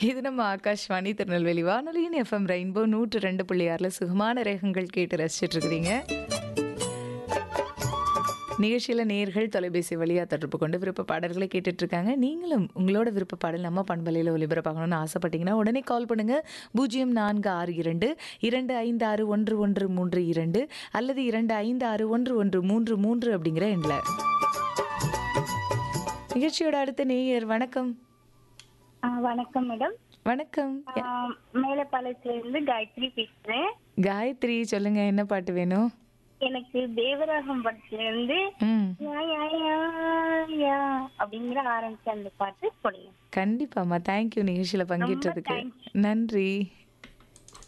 இது நம்ம ஆகாஷ்வாணி திருநெல்வேலி வானொலியின் எஃப்எம் ரெயின்போ நூற்று ரெண்டு புள்ளி ஆறுல சுகமான ரேகங்கள் கேட்டு ரசிச்சிட்டு இருக்கிறீங்க நிகழ்ச்சியில் நேர்கள் தொலைபேசி வழியாக தொடர்பு கொண்டு விருப்ப பாடல்களை கேட்டுட்டு இருக்காங்க நீங்களும் உங்களோட விருப்ப பாடல் நம்ம பண்பலையில் ஒலிபரப்பாகணும்னு ஆசைப்பட்டீங்கன்னா உடனே கால் பண்ணுங்க பூஜ்ஜியம் நான்கு ஆறு இரண்டு இரண்டு ஐந்து ஆறு ஒன்று ஒன்று மூன்று இரண்டு அல்லது இரண்டு ஐந்து ஆறு ஒன்று ஒன்று மூன்று மூன்று அப்படிங்கிற எண்ணில் நிகழ்ச்சியோட அடுத்த நேயர் வணக்கம் ஆ, வணக்கம் மேடம் வணக்கம் ஆ, மேலப்பாளையத்துல இருந்து காயத்ரி பேசுறேன் காயத்ரி சொல்லுங்க என்ன பாட்டு வேணும் எனக்கு தேவராகம் படத்துல இருந்து ம் யா, யா, யா, யா அப்படிங்கிற ஆரம்பிச்ச அந்த பாட்டு போடுங்க கண்டிப்பாம்மா தேங்க்யூ நிகழ்ச்சியில் பங்கேற்றதுக்கு நன்றி